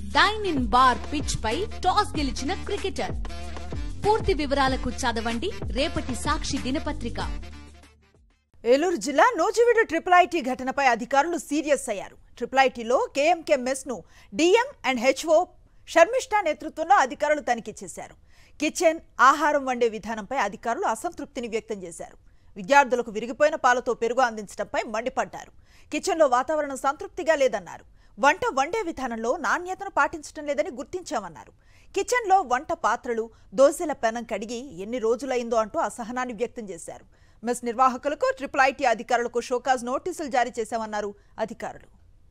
Dyne ఇన్ బార్ pitch పై టాస్ గెలిచిన క్రికెటర్ పూర్తి వివరాలకు చదవండి రేపటి సాక్షి దినపత్రిక ఏలూరు జిల్లా నూజివీడు ట్రిపుల్ ఐటీ ఘటనపై అధికారులు సీరియస్ అయ్యారు ట్రిపుల్ ఐటీలో కేఎంకే మెస్ ను డిఎం అండ్ హెచ్ఓ షర్మిష్ఠా నేతృత్వంలో అధికారులు తనిఖీ చేశారు కిచెన్ ఆహారం వండే విధానంపై అధికారులు అసంతృప్తిని వ్యక్తం చేశారు విద్యార్థులకు విరిగిపోయిన పాలతో పెరుగు అందించడంపై మండిపడ్డారు కిచెన్లో వాతావరణం సంతృప్తిగా లేదన్నారు వంట వండే విధానంలో నాణ్యతను పాటించడం లేదని గుర్తించామన్నారు కిచెన్లో వంట పాత్రలు దోశల పెనం కడిగి ఎన్ని రోజులైందో అంటూ అసహనాన్ని వ్యక్తం చేశారు మెస్ నిర్వాహకులకు ట్రిపుల్ ఐటీ అధికారులకు షోకాజ్ నోటీసులు జారీ చేశామన్నారు అధికారులు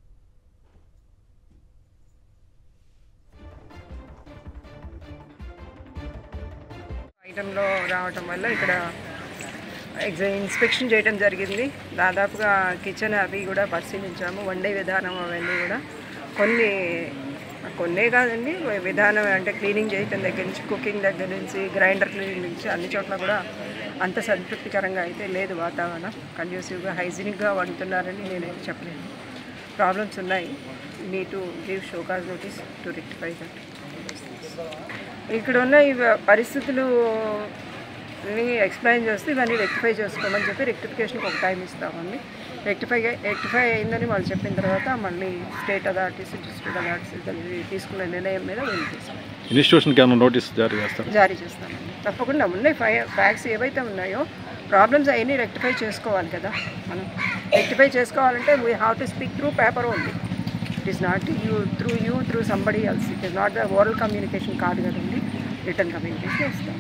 ఐటెంలో రావటం వల్ల ఇక్కడ ఎగ్జా ఇన్స్పెక్షన్ చేయడం జరిగింది దాదాపుగా కిచెన్ అవి కూడా పరిశీలించాము వండే విధానం అవన్నీ కూడా కొన్ని కొన్నే కాదండి విధానం అంటే క్లీనింగ్ చేయటం దగ్గర నుంచి కుకింగ్ దగ్గర నుంచి గ్రైండర్ క్లీనింగ్ నుంచి అన్ని చోట్ల కూడా అంత సంతృప్తికరంగా అయితే లేదు వాతావరణం కండ్యూసివ్గా హైజీనిక్గా వండుతున్నారని నేనైతే చెప్పలేను ప్రాబ్లమ్స్ ఉన్నాయి need to give show cause notice to rectify that ఇక్కడ ఉన్న ఈ పరిస్థితులు ఎక్స్ప్లెయిన్ చేస్తే ఇవన్నీ రెక్టిఫై చేసుకోమని చెప్పి రెక్టిఫికేషన్కి ఒక టైం ఇస్తామండి రెక్టిఫై రెక్టిఫై అయిందని వాళ్ళు చెప్పిన తర్వాత మళ్ళీ స్టేట్ అథారిటీస్ డిస్ట్రిక్ట్ అథారిటీస్ దాన్ని తీసుకున్న నిర్ణయం మీద వెళ్ళిస్తాం ఇన్స్టిట్యూషన్కి ఏమైనా నోటీస్ జారీ చేస్తారు జారీ చేస్తామండి తప్పకుండా ఉన్నాయి ఫై ఫ్యాక్ట్స్ ఏవైతే ఉన్నాయో ప్రాబ్లమ్స్ అవన్నీ రెక్టిఫై చేసుకోవాలి కదా మనం రెక్టిఫై చేసుకోవాలంటే we have to speak through paper only it is not you through you through somebody else it is not the oral communication కాదు కదండి రిటర్న్ కమ్యూనికేషన్ ఇస్తాం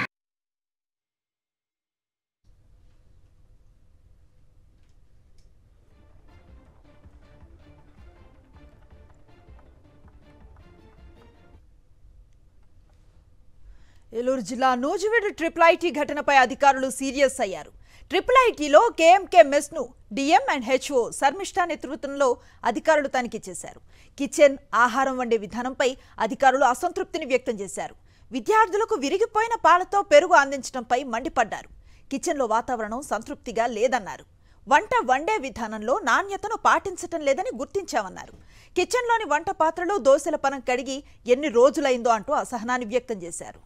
ఏలూరు జిల్లా నూజివీడు ట్రిపుల్ ఐటీ ఘటనపై అధికారులు సీరియస్ అయ్యారు ట్రిపుల్ ఐటీలో కేఎంకే మెస్ ను డిఎం అండ్ హెచ్ఓ శర్మిష్ఠా నేతృత్వంలో అధికారులు తనిఖీ చేశారు కిచెన్ ఆహారం వండే విధానంపై అధికారులు అసంతృప్తిని వ్యక్తం చేశారు విద్యార్థులకు విరిగిపోయిన పాలతో పెరుగు అందించడంపై మండిపడ్డారు కిచెన్లో వాతావరణం సంతృప్తిగా లేదన్నారు వంట వండే విధానంలో నాణ్యతను పాటించటం లేదని గుర్తించామన్నారు కిచెన్లోని వంట పాత్రలు దోశల పనం కడిగి ఎన్ని రోజులైందో అంటూ అసహనాన్ని వ్యక్తం చేశారు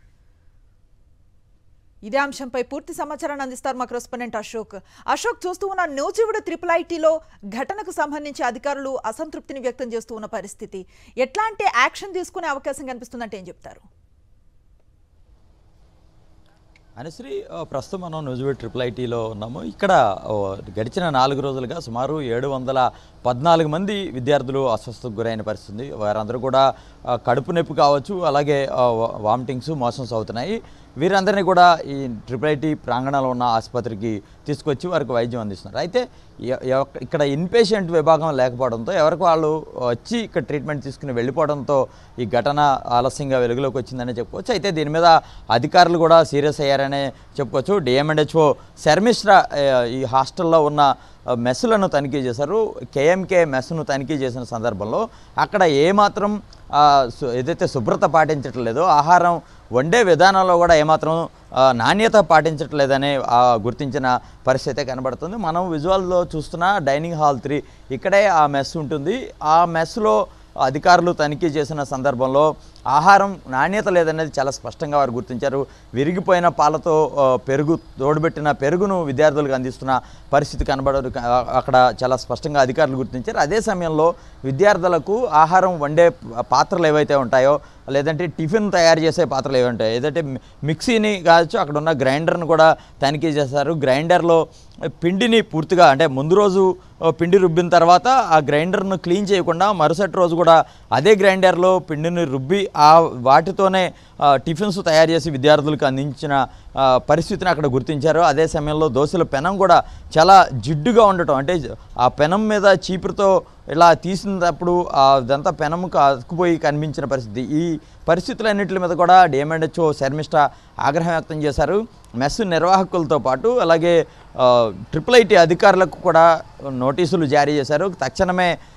ఇదే అంశంపై పూర్తి సమాచారాన్ని అందిస్తారు మా కరెస్పాండెంట్ అశోక్ అశోక్ చూస్తూ ఉన్న నూజివుడు త్రిపుల్ ఐటీలో ఘటనకు సంబంధించి అధికారులు అసంతృప్తిని వ్యక్తం చేస్తూ ఉన్న పరిస్థితి ఎట్లాంటి యాక్షన్ తీసుకునే అవకాశం కనిపిస్తుందంటే ఏం చెప్తారు అనుశ్రీ ఆ, ప్రస్తుతం మనం న్యూజివీడ్ ట్రిపుల్ ఐటీలో ఉన్నాము ఇక్కడ ఓ, గడిచిన నాలుగు రోజులుగా సుమారు ఏడు వందల పద్నాలుగు మంది విద్యార్థులు అస్వస్థతకు గురైన పరిస్థితి ఉంది. వారందరూ కూడా ఆ, కడుపు నొప్పి కావచ్చు అలాగే ఆ, వా- వామిటింగ్స్ మోషన్స్ అవుతున్నాయి వీరందరినీ కూడా ఈ ట్రిపుల్ ఐటీ ప్రాంగణంలో ఉన్న ఆసుపత్రికి తీసుకొచ్చి వారికి వైద్యం అందిస్తున్నారు అయితే ఎ- ఎవ- ఇక్కడ ఇన్పేషెంట్ విభాగం లేకపోవడంతో ఎవరికి వాళ్ళు వచ్చి ఇక్కడ ట్రీట్మెంట్ తీసుకుని వెళ్ళిపోవడంతో ఈ ఘటన ఆలస్యంగా వెలుగులోకి వచ్చిందని చెప్పుకోవచ్చు అయితే దీని మీద అధికారులు కూడా సీరియస్ అయ్యారనే చెప్పుకోవచ్చు డిఎంఎండ్హెచ్ఓ శర్మిశ్రా ఆ, ఈ హాస్టల్లో ఉన్న ఆ, మెస్సులను తనిఖీ చేశారు కేఎంకే మెస్సును తనిఖీ చేసిన సందర్భంలో అక్కడ ఏమాత్రం ఆ, సు- ఏదైతే శుభ్రత పాటించట్లేదో ఆహారం వండే విధానంలో కూడా ఏమాత్రం ఆ, నాణ్యత పాటించట్లేదని ఆ, గుర్తించిన పరిస్థితి కనబడుతుంది మనం విజువల్లో చూస్తున్న డైనింగ్ హాల్ త్రీ ఇక్కడే ఆ మెస్ ఉంటుంది ఆ మెస్లో అధికారులు తనిఖీ చేసిన సందర్భంలో ఆహారం నాణ్యత లేదనేది చాలా స్పష్టంగా వారు గుర్తించారు విరిగిపోయిన పాలతో ఆ, పెరుగు తోడుబెట్టిన పెరుగును విద్యార్థులకు అందిస్తున్న పరిస్థితి కనబడరు అక్కడ చాలా స్పష్టంగా అధికారులు గుర్తించారు అదే సమయంలో విద్యార్థులకు ఆహారం వండే పాత్రలు ఏవైతే ఉంటాయో లేదంటే టిఫిన్ తయారు చేసే పాత్రలు ఏవి ఉంటాయి ఏదంటే మి- మిక్సీని కావచ్చు అక్కడ ఉన్న గ్రైండర్ను కూడా తనిఖీ చేశారు గ్రైండర్లో పిండిని పూర్తిగా అంటే ముందు రోజు ఆ, పిండి రుబ్బిన తర్వాత ఆ గ్రైండర్ను క్లీన్ చేయకుండా మరుసటి రోజు కూడా అదే గ్రైండర్లో పిండిని రుబ్బి ఆ వాటితోనే ఆ, టిఫిన్స్ తయారు చేసి విద్యార్థులకు అందించిన ఆ, పరిస్థితిని అక్కడ గుర్తించారు అదే సమయంలో దోశల పెనం కూడా చాలా జిడ్డుగా ఉండటం అంటే ఆ పెనం మీద చీపురుతో ఇలా తీసినప్పుడు అదంతా పెనము అతుకుపోయి కనిపించిన పరిస్థితి ఈ పరిస్థితులన్నింటి మీద కూడా డిఎంఎండ్హెచ్ఓ శర్మిష్ట ఆగ్రహం వ్యక్తం చేశారు మెస్ నిర్వాహకులతో పాటు అలాగే ఆ, ట్రిపుల్ ఐటీ అధికారులకు కూడా నోటీసులు జారీ చేశారు తక్షణమే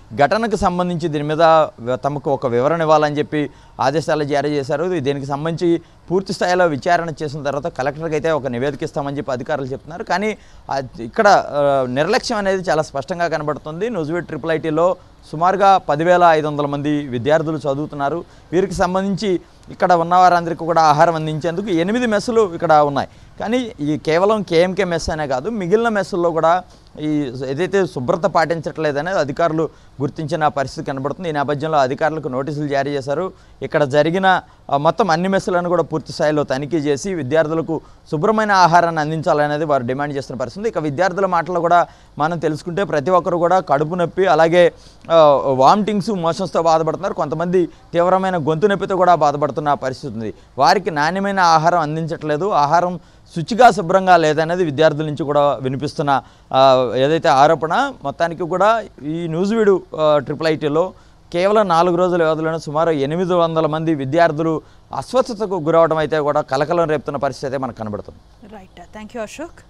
ఘటనకు సంబంధించి దీని మీద వ- తమకు ఒక వివరణ ఇవ్వాలని చెప్పి ఆదేశాలు జారీ చేశారు దీనికి సంబంధించి పూర్తి స్థాయిలో విచారణ చేసిన తర్వాత కలెక్టర్కి అయితే ఒక నివేదిక ఇస్తామని చెప్పి అధికారులు చెప్తున్నారు కానీ ఆ, ఇక్కడ ఆ, నిర్లక్ష్యం అనేది చాలా స్పష్టంగా కనబడుతుంది నుజువే ట్రిపుల్ ఐటీలో సుమారుగా పదివేల ఐదు వందల మంది విద్యార్థులు చదువుతున్నారు వీరికి సంబంధించి ఇక్కడ ఉన్న వారందరికీ కూడా ఆహారం అందించేందుకు ఎనిమిది మెస్సులు ఇక్కడ ఉన్నాయి కానీ ఈ కేవలం కేఎంకే మెస్ అనే కాదు మిగిలిన మెస్సుల్లో కూడా ఈ ఏదైతే శుభ్రత పాటించట్లేదనేది అధికారులు గుర్తించిన పరిస్థితి కనబడుతుంది ఈ నేపథ్యంలో అధికారులకు నోటీసులు జారీ చేశారు ఇక్కడ జరిగిన ఆ, మొత్తం అన్ని మెస్సులను కూడా పూర్తి స్థాయిలో తనిఖీ చేసి విద్యార్థులకు శుభ్రమైన ఆహారాన్ని అందించాలనేది వారు డిమాండ్ చేస్తున్న పరిస్థితి ఇక విద్యార్థుల మాటలు కూడా మనం తెలుసుకుంటే ప్రతి ఒక్కరు కూడా కడుపు నొప్పి అలాగే వామిటింగ్స్ మోషన్స్తో బాధపడుతున్నారు కొంతమంది తీవ్రమైన గొంతు నొప్పితో కూడా బాధపడుతున్న పరిస్థితి ఉంది వారికి నాణ్యమైన ఆహారం అందించట్లేదు ఆహారం శుచిగా శుభ్రంగా లేదనేది విద్యార్థుల నుంచి కూడా వినిపిస్తున్న ఆ, ఏదైతే ఆరోపణ మొత్తానికి కూడా ఈ న్యూజివీడు ట్రిపుల్ ఐటీలో కేవలం నాలుగు రోజుల వ్యవధిలోనే సుమారు ఎనిమిది వందల మంది విద్యార్థులు అస్వస్థతకు గురవడం అయితే కూడా కలకలం రేపుతున్న పరిస్థితి అయితే మనకు కనబడుతుంది right thank you Ashok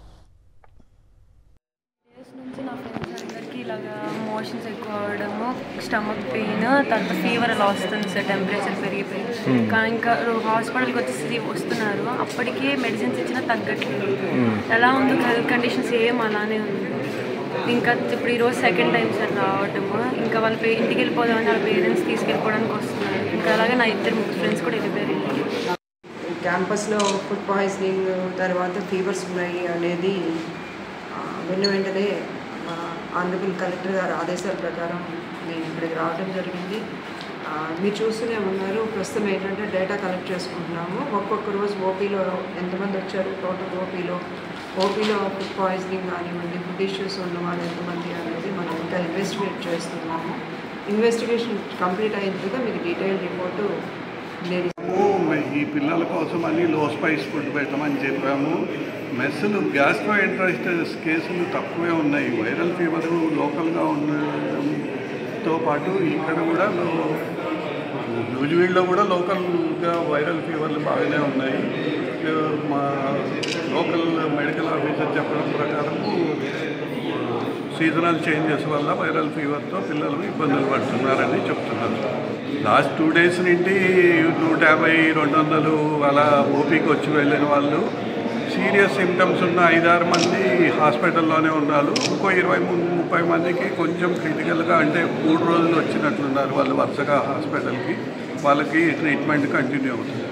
days నుంచి నా ఫ్రెండ్స్ అందరికీ ఇలాగా మోషన్స్ ఎక్కువ అవడము స్టమక్ పెయిన్ తర్వాత ఫీవర్ అలా వస్తుంది సార్ టెంపరేచర్ పెరిగిపోయి కానీ ఇంకా హాస్పిటల్కి వచ్చేసి వస్తున్నారు అప్పటికే మెడిసిన్స్ ఇచ్చినా తగ్గట్లేదు ఎలా ఉందో హెల్త్ కండిషన్స్ ఏం అలానే ఉంది ఇంకా ఇప్పుడు ఈరోజు సెకండ్ టైం సార్ రావటము ఇంకా వాళ్ళ పే ఇంటికి వెళ్ళిపోదామని వాళ్ళ పేరెంట్స్ తీసుకెళ్ళిపోవడానికి వస్తున్నారు ఇంకా అలాగే నా ఇద్దరు ముగ్గురు ఫ్రెండ్స్ కూడా వెళ్ళిపోయారు ఇంటికి క్యాంపస్లో ఫుడ్ పాయిజనింగ్ తర్వాత ఫీవర్స్ ఉన్నాయి అనేది ఆ, వెను వెంటనే ఆనరబుల్ కలెక్టర్ గారి ఆదేశాల ప్రకారం నేను ఇక్కడికి రావడం జరిగింది ఆ, మీరు చూస్తూనే ఉన్నారు ప్రస్తుతం ఏంటంటే డేటా కలెక్ట్ చేసుకుంటున్నాము ఒక్కొక్క రోజు ఓపీలో ఎంతమంది వచ్చారు టోటల్ ఓపీలో ఓపీలో ఫుడ్ పాయిజనింగ్ కానివ్వండి ఫుడ్ ఇష్యూస్ ఉన్న వాళ్ళు ఎంతమంది అనేది మనం ఇంకా ఇన్వెస్టిగేట్ చేస్తున్నాము ఇన్వెస్టిగేషన్ కంప్లీట్ అయిన తర్వాత మీకు డీటెయిల్ రిపోర్టు నేను మేము ఈ పిల్లల కోసం అని లో స్పైస్ ఫుడ్ పెట్టమని చెప్పాము మెస్సులు గ్యాస్ట్రో ఎంట్రైటిస్ కేసులు తక్కువే ఉన్నాయి వైరల్ ఫీవర్ లోకల్గా ఉండడంతో పాటు ఇక్కడ కూడా న్యూజివీడ్లో కూడా లోకల్గా వైరల్ ఫీవర్లు బాగానే ఉన్నాయి ఆ, మా లోకల్ మెడికల్ ఆఫీసర్ చెప్పడం ప్రకారము సీజనల్ చేంజెస్ వల్ల వైరల్ ఫీవర్తో పిల్లలు ఇబ్బందులు పడుతున్నారని చెప్తున్నారు లాస్ట్ టూ డేస్ నుండి నూట యాభై రెండు వందలు అలా ఓపీకి వచ్చి వెళ్ళిన వాళ్ళు సీరియస్ సిమ్టమ్స్ ఉన్న ఐదారు మంది హాస్పిటల్లోనే ఉన్నారు ఇంకో ఇరవై ము- ముప్పై మందికి కొంచెం క్రిటికల్గా అంటే మూడు రోజులు వచ్చినట్లున్నారు వాళ్ళు వరుసగా హాస్పిటల్కి వాళ్ళకి ట్రీట్మెంట్ కంటిన్యూ అవుతుంది